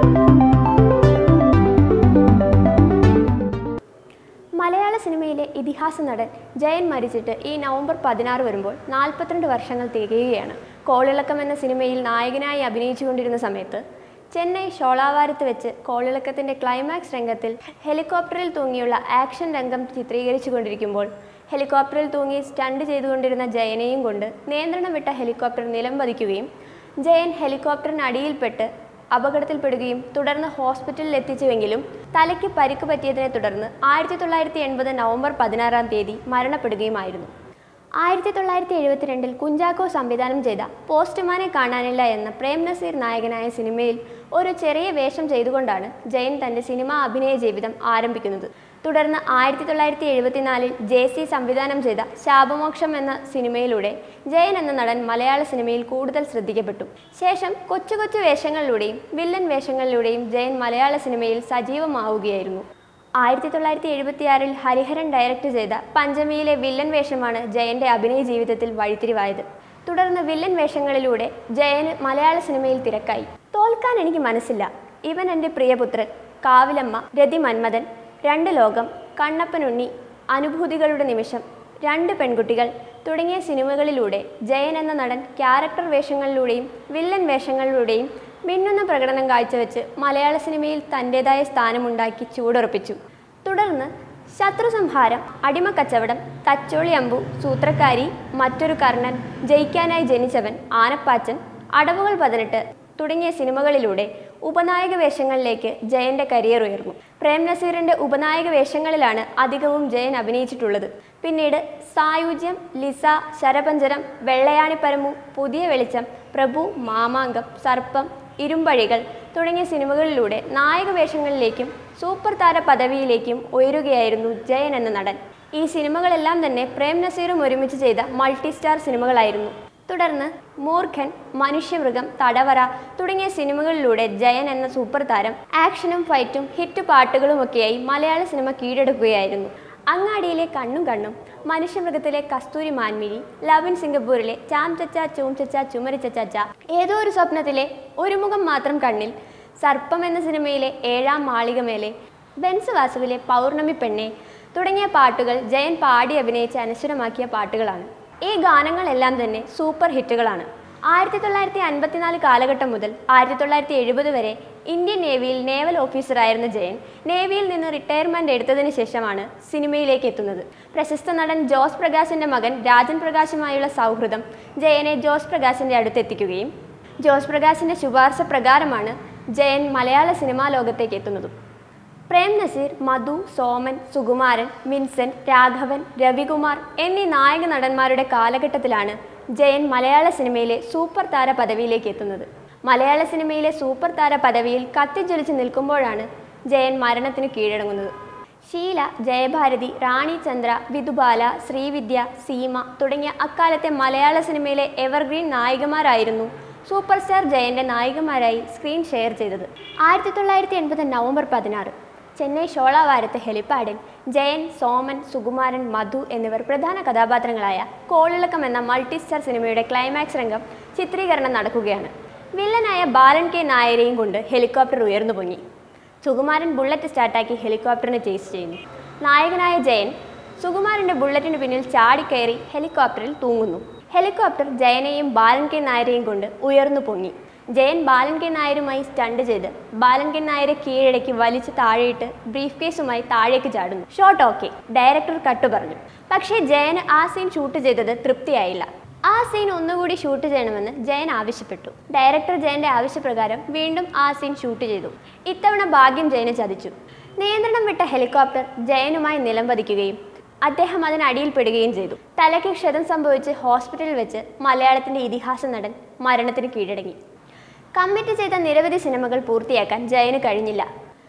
മലയാള സിനിമയിലെ ഇതിഹാസ നടൻ ജയൻ മരിച്ചിട്ട് ഈ നവംബർ പതിനാറ് വരുമ്പോൾ നാൽപ്പത്തിരണ്ട് വർഷങ്ങൾ തികയുകയാണ് കോളിളക്കം എന്ന സിനിമയിൽ നായകനായി അഭിനയിച്ചുകൊണ്ടിരുന്ന സമയത്ത് ചെന്നൈ ഷോളാവാരത്ത് വെച്ച് കോളിളക്കത്തിൻ്റെ ക്ലൈമാക്സ് രംഗത്തിൽ ഹെലികോപ്റ്ററിൽ തൂങ്ങിയുള്ള ആക്ഷൻ രംഗം ചിത്രീകരിച്ചു കൊണ്ടിരിക്കുമ്പോൾ ഹെലികോപ്റ്ററിൽ തൂങ്ങി സ്റ്റണ്ട് ചെയ്തുകൊണ്ടിരുന്ന ജയനെയും കൊണ്ട് നിയന്ത്രണം വിട്ട ഹെലികോപ്റ്റർ നിലം പതിക്കുകയും ജയൻ ഹെലികോപ്റ്ററിനടിയിൽപ്പെട്ട് അപകടത്തിൽപ്പെടുകയും തുടർന്ന് ഹോസ്പിറ്റലിൽ എത്തിച്ചുവെങ്കിലും തലയ്ക്ക് പരിക്ക് പറ്റിയതിനെ തുടർന്ന് ആയിരത്തി തൊള്ളായിരത്തി എൺപത് നവംബർ പതിനാറാം തീയതി മരണപ്പെടുകയുമായിരുന്നു ആയിരത്തി തൊള്ളായിരത്തി എഴുപത്തിരണ്ടിൽ കുഞ്ചാക്കോ സംവിധാനം ചെയ്ത പോസ്റ്റ്മാനെ കാണാനില്ല എന്ന പ്രേം നസീർ നായകനായ സിനിമയിൽ ഒരു ചെറിയ വേഷം ചെയ്തുകൊണ്ടാണ് ജയൻ തൻ്റെ സിനിമാ അഭിനയ ജീവിതം ആരംഭിക്കുന്നത് തുടർന്ന് ആയിരത്തി തൊള്ളായിരത്തി എഴുപത്തിനാലിൽ ജെ സി സംവിധാനം ചെയ്ത ശാപമോക്ഷം എന്ന സിനിമയിലൂടെ ജയൻ എന്ന നടൻ മലയാള സിനിമയിൽ കൂടുതൽ ശ്രദ്ധിക്കപ്പെട്ടു ശേഷം കൊച്ചു കൊച്ചു വേഷങ്ങളിലൂടെയും വില്ലൻ വേഷങ്ങളിലൂടെയും ജയൻ മലയാള സിനിമയിൽ സജീവമാവുകയായിരുന്നു ആയിരത്തി തൊള്ളായിരത്തി എഴുപത്തിയാറിൽ ഹരിഹരൻ ഡയറക്റ്റ് ചെയ്ത പഞ്ചമിയിലെ വില്ലൻ വേഷമാണ് ജയന്റെ അഭിനയ ജീവിതത്തിൽ വഴിത്തിരിവായത് തുടർന്ന് വില്ലൻ വേഷങ്ങളിലൂടെ ജയന് മലയാള സിനിമയിൽ തിരക്കായി തോൽക്കാൻ എനിക്ക് മനസ്സില്ല ഇവൻ എൻ്റെ പ്രിയപുത്രൻ കാവിലമ്മ രതി മന്മഥൻ രണ്ട് ലോകം കണ്ണപ്പനുണ്ണി അനുഭൂതികളുടെ നിമിഷം രണ്ട് പെൺകുട്ടികൾ തുടങ്ങിയ സിനിമകളിലൂടെ ജയൻ എന്ന നടൻ ക്യാരക്ടർ വേഷങ്ങളിലൂടെയും വില്ലൻ വേഷങ്ങളിലൂടെയും മിന്നുന്ന പ്രകടനം കാഴ്ചവെച്ച് മലയാള സിനിമയിൽ തൻ്റെതായ സ്ഥാനമുണ്ടാക്കി ചൂടുറപ്പിച്ചു തുടർന്ന് ശത്രുസംഹാരം അടിമക്കച്ചവടം തച്ചോളി അമ്പു സൂത്രക്കാരി മറ്റൊരു കർണൻ ജയിക്കാനായി ജനിച്ചവൻ ആനപ്പാച്ചൻ അടവുകൾ പതിനെട്ട് തുടങ്ങിയ സിനിമകളിലൂടെ ഉപനായക വേഷങ്ങളിലേക്ക് ജയന്റെ കരിയർ ഉയർന്നു പ്രേം നസീറിന്റെ ഉപനായക വേഷങ്ങളിലാണ് അധികവും ജയൻ അഭിനയിച്ചിട്ടുള്ളത് പിന്നീട് സായുജ്യം ലിസ ശരപഞ്ചരം വെള്ളയാണി പരമു പുതിയ വെളിച്ചം പ്രഭു മാമാങ്കം സർപ്പം ഇരുമ്പഴികൾ തുടങ്ങിയ സിനിമകളിലൂടെ നായക വേഷങ്ങളിലേക്കും സൂപ്പർ താര പദവിയിലേക്കും ഉയരുകയായിരുന്നു ജയൻ എന്ന നടൻ ഈ സിനിമകളെല്ലാം തന്നെ പ്രേം നസീറും ഒരുമിച്ച് ചെയ്ത മൾട്ടി സ്റ്റാർ സിനിമകളായിരുന്നു തുടർന്ന് മൂർഖൻ മനുഷ്യമൃഗം തടവറ തുടങ്ങിയ സിനിമകളിലൂടെ ജയൻ എന്ന സൂപ്പർ താരം ആക്ഷനും ഫൈറ്റും ഹിറ്റ് പാട്ടുകളുമൊക്കെയായി മലയാള സിനിമ കീഴടക്കുകയായിരുന്നു അങ്ങാടിയിലെ കണ്ണും കണ്ണും മനുഷ്യമൃഗത്തിലെ കസ്തൂരി മാൻമിഴി ലവിൻ സിംഗപ്പൂരിലെ ചാം ചച്ച ചൂം ചച്ച ചുമരി ചച്ച ഏതോ ഒരു സ്വപ്നത്തിലെ ഒരു മുഖം മാത്രം കണ്ണിൽ സർപ്പം എന്ന സിനിമയിലെ ഏഴാം മാളികമേലെ ബെൻസ് വാസുവിലെ പൗർണമി പെണ്ണെ തുടങ്ങിയ പാട്ടുകൾ ജയൻ പാടി അഭിനയിച്ച് അനശ്വരമാക്കിയ പാട്ടുകളാണ് ഈ ഗാനങ്ങളെല്ലാം തന്നെ സൂപ്പർ ഹിറ്റുകളാണ് ആയിരത്തി തൊള്ളായിരത്തി അൻപത്തിനാല് കാലഘട്ടം മുതൽ ആയിരത്തി തൊള്ളായിരത്തി എഴുപത് വരെ ഇന്ത്യൻ നേവിയിൽ നേവൽ ഓഫീസറായിരുന്ന ജയൻ നേവിയിൽ നിന്ന് റിട്ടയർമെന്റ് എടുത്തതിന് ശേഷമാണ് സിനിമയിലേക്ക് എത്തുന്നത് പ്രശസ്ത നടൻ ജോസ് പ്രകാശിന്റെ മകൻ രാജൻ പ്രകാശുമായുള്ള സൗഹൃദം ജയനെ ജോസ് പ്രകാശിന്റെ അടുത്തെത്തിക്കുകയും ജോസ് പ്രകാശിന്റെ ശുപാർശ പ്രകാരമാണ് ജയൻ മലയാള സിനിമാ ലോകത്തേക്ക് എത്തുന്നതും പ്രേം നസീർ മധു സോമൻ സുകുമാരൻ വിൻസെന്റ് രാഘവൻ രവികുമാർ എന്നീ നായക നടന്മാരുടെ കാലഘട്ടത്തിലാണ് ജയൻ മലയാള സിനിമയിലെ സൂപ്പർ താര പദവിയിലേക്ക് എത്തുന്നത് മലയാള സിനിമയിലെ സൂപ്പർ താര പദവിയിൽ കത്തിജ്വലിച്ച് നിൽക്കുമ്പോഴാണ് ജയൻ മരണത്തിന് കീഴടങ്ങുന്നത് ഷീല ജയഭാരതി റാണി ചന്ദ്ര വിധുബാല ശ്രീവിദ്യ സീമ തുടങ്ങിയ അക്കാലത്തെ മലയാള സിനിമയിലെ എവർഗ്രീൻ നായികമാരായിരുന്നു സൂപ്പർ സ്റ്റാർ ജയന്റെ നായികമാരായി സ്ക്രീൻ ഷെയർ ചെയ്തത് ആയിരത്തി തൊള്ളായിരത്തി എൺപത് നവംബർ പതിനാറ് ചെന്നൈ ഷോളാവാരത്തെ ഹെലിപ്പാഡിൽ ജയൻ സോമൻ സുകുമാരൻ മധു എന്നിവർ പ്രധാന കഥാപാത്രങ്ങളായ കോളിളക്കം എന്ന മൾട്ടി സ്റ്റാർ സിനിമയുടെ ക്ലൈമാക്സ് രംഗം ചിത്രീകരണം നടക്കുകയാണ് വില്ലനായ ബാലൻ കെ നായരെയും കൊണ്ട് ഹെലികോപ്റ്റർ ഉയർന്നു പൊങ്ങി സുകുമാരൻ ബുള്ളറ്റ് സ്റ്റാർട്ടാക്കി ഹെലികോപ്റ്ററിനെ ചേസ് ചെയ്യുന്നു നായകനായ ജയൻ സുകുമാരൻ്റെ ബുള്ളറ്റിന് പിന്നിൽ ചാടിക്കയറി ഹെലികോപ്റ്ററിൽ തൂങ്ങുന്നു ഹെലികോപ്റ്റർ ജയനെയും ബാലൻ കെ നായരെയും കൊണ്ട് ഉയർന്നു പൊങ്ങി ജയൻ ബാലൻ കെ നായരുമായി സ്റ്റണ്ട് ചെയ്ത് ബാലൻ കെ നായരെ കീഴടക്കി വലിച്ച് താഴെയിട്ട് ബ്രീഫ് കേസുമായി താഴേക്ക് ചാടുന്നു ഷോട്ട് ഓക്കെ ഡയറക്ടർ കട്ട് പറഞ്ഞു പക്ഷേ ജയന് ആ സീൻ ഷൂട്ട് ചെയ്തത് തൃപ്തിയായില്ല ആ സീൻ ഒന്നുകൂടി ഷൂട്ട് ചെയ്യണമെന്ന് ജയൻ ആവശ്യപ്പെട്ടു ഡയറക്ടർ ജയന്റെ ആവശ്യപ്രകാരം വീണ്ടും ആ സീൻ ഷൂട്ട് ചെയ്തു ഇത്തവണ ഭാഗ്യം ജയനെ ചതിച്ചു നിയന്ത്രണം വിട്ട ഹെലികോപ്റ്റർ ജയനുമായി നിലംപതിക്കുകയും അദ്ദേഹം അതിനടിയിൽപ്പെടുകയും ചെയ്തു തലയ്ക്ക് ക്ഷതം സംഭവിച്ച് ഹോസ്പിറ്റലിൽ വെച്ച് മലയാളത്തിന്റെ ഇതിഹാസ നടൻ മരണത്തിന് കീഴടങ്ങി കമ്മിറ്റ് ചെയ്ത നിരവധി സിനിമകൾ പൂർത്തിയാക്കാൻ ജയന് കഴിഞ്ഞില്ല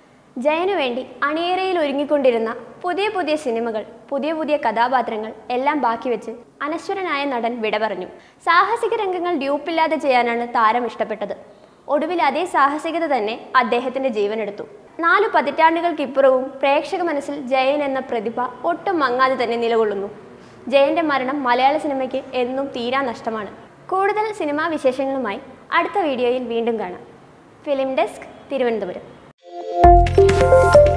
ജയനു വേണ്ടി അണിയറയിൽ ഒരുങ്ങിക്കൊണ്ടിരുന്ന പുതിയ പുതിയ സിനിമകൾ പുതിയ പുതിയ കഥാപാത്രങ്ങൾ എല്ലാം ബാക്കി വെച്ച് അനശ്വരനായ നടൻ വിട പറഞ്ഞു സാഹസിക രംഗങ്ങൾ ഡ്യൂപ്പില്ലാതെ ചെയ്യാനാണ് താരം ഇഷ്ടപ്പെട്ടത് ഒടുവിൽ അതേ സാഹസികത തന്നെ അദ്ദേഹത്തിന്റെ ജീവനെടുത്തു നാലു പതിറ്റാണ്ടുകൾക്കിപ്പുറവും പ്രേക്ഷക മനസ്സിൽ ജയൻ എന്ന പ്രതിഭ ഒട്ടും മങ്ങാതെ തന്നെ നിലകൊള്ളുന്നു ജയന്റെ മരണം മലയാള സിനിമയ്ക്ക് എന്നും തീരാ നഷ്ടമാണ് കൂടുതൽ സിനിമാ വിശേഷങ്ങളുമായി അടുത്ത വീഡിയോയിൽ വീണ്ടും കാണാം ഫിലിം ഡെസ്ക് തിരുവനന്തപുരം